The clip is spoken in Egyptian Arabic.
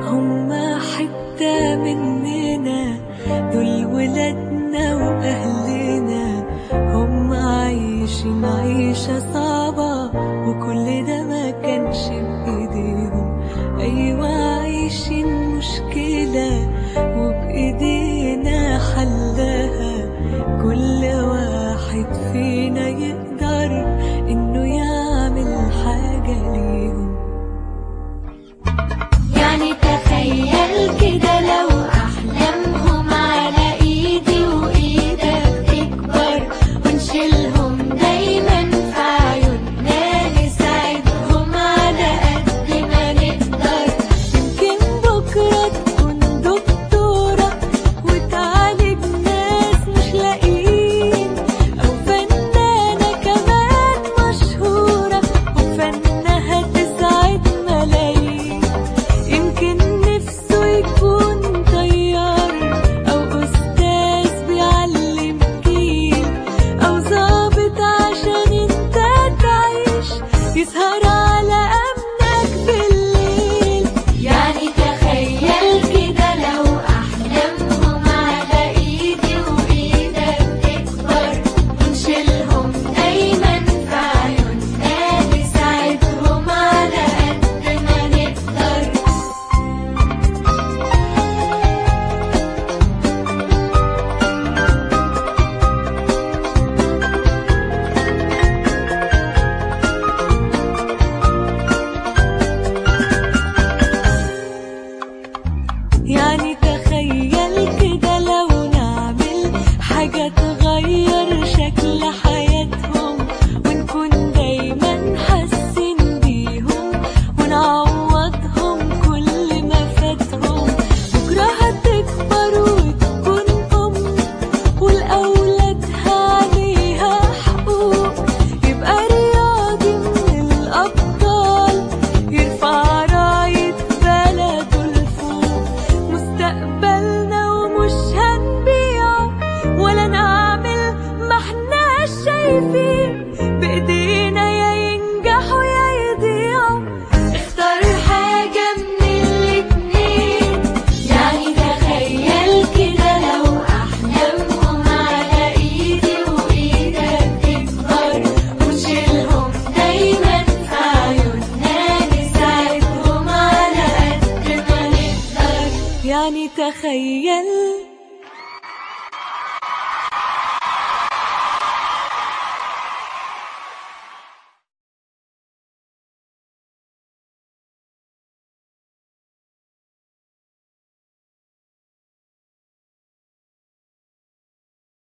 هما حتة مننا دول ولادنا وأهلنا هما عايشين عيشة صعبة وكل ده ما كانش بإيديهم أيوة عايشين مشكلة وبإيدينا حلها كل واحد فينا يقدر إنه يعمل حاجة ليهم يعني تخيل كده لو أحلامهم على إيدي وإيدك تكبر ونشيلهم دايما في عيوننا نساعدهم على قد ما نقدر يمكن بكرة تكون دكتورة وتعالج ناس مش لاقيين أو فنانة كمان مشهورة وفنها تسعد ملايين يمكن نفسه يكون طيار أو أستاذ بيعلم جيل أو ظابط عشان انت تعيش يسهر على أمنك بالليل يعني تخيل كده لو أحلامهم على إيدي وإيدك تكبر ونشيلهم دايما في عيوننا نساعدهم على قد ما نقدر يعني تخيل كده لو نعمل حاجة تغير شكل حياتهم ونكون دايما حاسين بيهم ونعوضهم كل ما فاتهم بكرة هتكبر وتكون أم ولأولادها عليها حقوق يبقى رياضي من الأبطال يرفع راية بلده لفوق مستقبلنا ومش هنبيعه ولا نعمل ما احنا شايفين بإيدينا يا ينجحوا يا يضيعوا اختار حاجة من الاتنين يعني تخيل كده لو أحلامهم على إيدي وإيدك تكبر ونشيلهم دايما في عيوننا نساعدهم على قد ما نقدر يعني تخيل